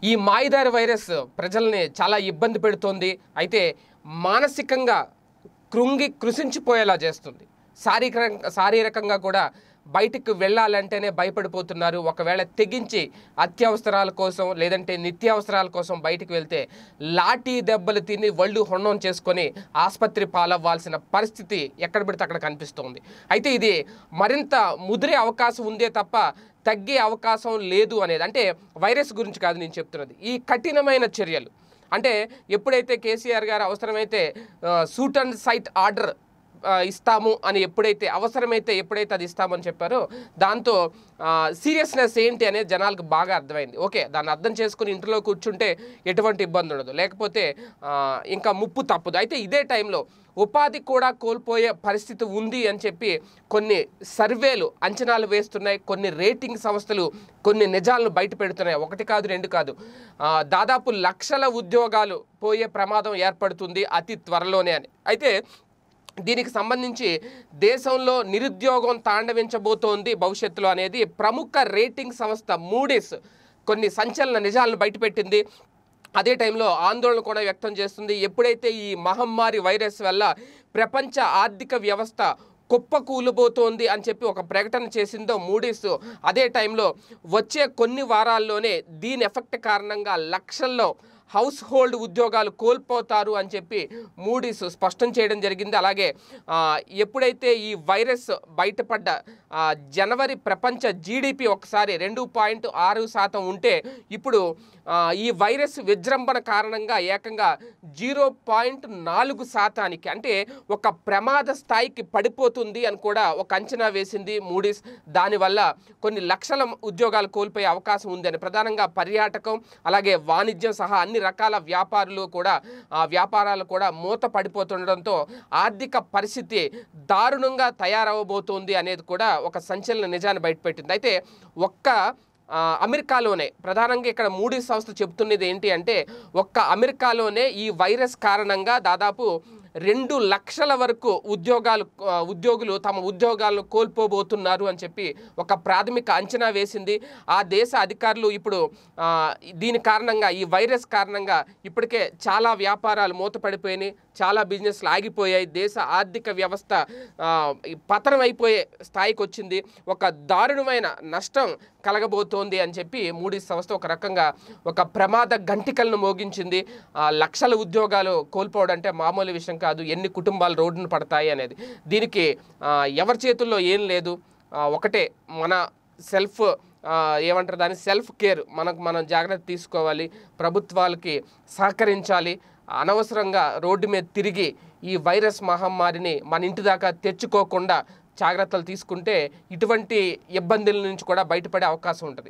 ఈ మాయిదారి వైరస్ ప్రజల్ని చాలా ఇబ్బంది పెడుతోంది అయితే మానసికంగా కృంగి కృషించిపోయేలా చేస్తుంది శారీరక శారీరకంగా కూడా బయటికి వెళ్ళాలంటేనే భయపడిపోతున్నారు ఒకవేళ తెగించి అత్యవసరాల కోసం లేదంటే నిత్యావసరాల కోసం బయటికి వెళ్తే లాఠీ దెబ్బలు తిని ఒళ్ళు హొండం చేసుకొని ఆసుపత్రి పాలవ్వాల్సిన పరిస్థితి ఎక్కడ పెడితే అక్కడ కనిపిస్తోంది అయితే ఇది మరింత ముదిరే అవకాశం ఉందే తప్ప తగ్గే అవకాశం లేదు అనేది అంటే వైరస్ గురించి కాదు నేను చెప్తున్నది ఈ కఠినమైన చర్యలు అంటే ఎప్పుడైతే కేసీఆర్ గారు అవసరమైతే సూట్ అండ్ సైట్ ఆర్డర్ ఆ, ఇస్తాము అని ఎప్పుడైతే అవసరమైతే ఎప్పుడైతే అది ఇస్తామని చెప్పారో దాంతో సీరియస్నెస్ ఏంటి అనేది జనాలకు బాగా అర్థమైంది ఓకే దాన్ని అర్థం చేసుకుని ఇంట్లో కూర్చుంటే ఎటువంటి ఇబ్బంది ఉండదు లేకపోతే ఆ, ఇంకా ముప్పు తప్పదు అయితే ఇదే టైంలో ఉపాధి కూడా కోల్పోయే పరిస్థితి ఉంది అని చెప్పి కొన్ని సర్వేలు అంచనాలు వేస్తున్నాయి కొన్ని రేటింగ్ సంస్థలు కొన్ని నిజాలను బయట పెడుతున్నాయి ఒకటి కాదు రెండు కాదు ఆ, దాదాపు లక్షల ఉద్యోగాలు పోయే ప్రమాదం ఏర్పడుతుంది అతి త్వరలోనే అని అయితే దీనికి సంబంధించి దేశంలో నిరుద్యోగం తాండవించబోతోంది భవిష్యత్తులో అనేది ప్రముఖ రేటింగ్ సంస్థ మూడీస్ కొన్ని సంచలన నిజాలను బయటపెట్టింది అదే టైంలో ఆందోళన కూడా వ్యక్తం చేస్తుంది ఎప్పుడైతే ఈ మహమ్మారి వైరస్ వల్ల ప్రపంచ ఆర్థిక వ్యవస్థ కుప్పకూలిపోతోంది అని చెప్పి ఒక ప్రకటన చేసిందో మూడీస్ అదే టైంలో వచ్చే కొన్ని వారాల్లోనే దీని ఎఫెక్ట్ కారణంగా లక్షల్లో హౌస్ హోల్డ్ ఉద్యోగాలు కోల్పోతారు అని చెప్పి మూడీస్ స్పష్టం చేయడం జరిగింది అలాగే ఆ, ఎప్పుడైతే ఈ వైరస్ బయటపడ్డ ఆ, జనవరి ప్రపంచ జీడిపి ఒకసారి రెండు పాయింట్ ఆరు శాతం ఉంటే ఇప్పుడు ఆ, ఈ వైరస్ విజృంభణ కారణంగా ఏకంగా జీరో పాయింట్ నాలుగు శాతానికి అంటే ఒక ప్రమాద స్థాయికి పడిపోతుంది అని కూడా ఒక అంచనా వేసింది మూడీస్ దానివల్ల కొన్ని లక్షల ఉద్యోగాలు కోల్పోయే అవకాశం ఉందని ప్రధానంగా పర్యాటకం అలాగే వాణిజ్యం సహా అన్ని రకాల వ్యాపారులు కూడా ఆ వ్యాపారాలు కూడా మూత పడిపోతుండడంతో ఆర్థిక పరిస్థితి దారుణంగా తయారవబోతోంది అనేది కూడా ఒక సంచలన నిజాన్ని బయటపెట్టింది అయితే ఒక్క ఆ, అమెరికాలోనే ప్రధానంగా ఇక్కడ మూడీ సంస్థ చెబుతున్నది ఏంటి అంటే ఒక్క అమెరికాలోనే ఈ వైరస్ కారణంగా దాదాపు రెండు లక్షల వరకు ఉద్యోగాలు ఆ, ఉద్యోగులు తమ ఉద్యోగాలను కోల్పోబోతున్నారు అని చెప్పి ఒక ప్రాథమిక అంచనా వేసింది ఆ దేశ అధికారులు ఇప్పుడు ఆ, దీని కారణంగా ఈ వైరస్ కారణంగా ఇప్పటికే చాలా వ్యాపారాలు మూతపడిపోయినాయి చాలా బిజినెస్లు ఆగిపోయాయి దేశ ఆర్థిక వ్యవస్థ ఆ, ఈ పతనం అయిపోయే స్థాయికి వచ్చింది ఒక దారుణమైన నష్టం కలగబోతోంది అని చెప్పి మూడీ సంస్థ ఒక రకంగా ఒక ప్రమాద గంటికలను మోగించింది ఆ, లక్షల ఉద్యోగాలు కోల్పోవడం అంటే మామూలు విషయం కాదు ఎన్ని కుటుంబాలు రోడ్డున పడతాయి అనేది దీనికి ఆ, ఎవరి చేతుల్లో ఏం లేదు ఆ, ఒకటే మన సెల్ఫ్ ఆ, ఏమంటారు దాన్ని సెల్ఫ్ కేర్ మనకు మనం జాగ్రత్త తీసుకోవాలి ప్రభుత్వాలకి సహకరించాలి అనవసరంగా రోడ్డు మీద తిరిగి ఈ వైరస్ మహమ్మారిని మన ఇంటి దాకా తెచ్చుకోకుండా జాగ్రత్తలు తీసుకుంటే ఇటువంటి ఇబ్బందుల నుంచి కూడా బయటపడే అవకాశం ఉంటుంది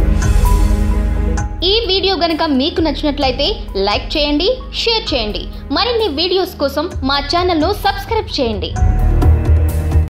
ఈ వీడియో గనుక మీకు నచ్చినట్లయితే లైక్ చేయండి షేర్ చేయండి మరిన్ని వీడియోస్ కోసం మా ఛానల్ను సబ్స్క్రైబ్ చేయండి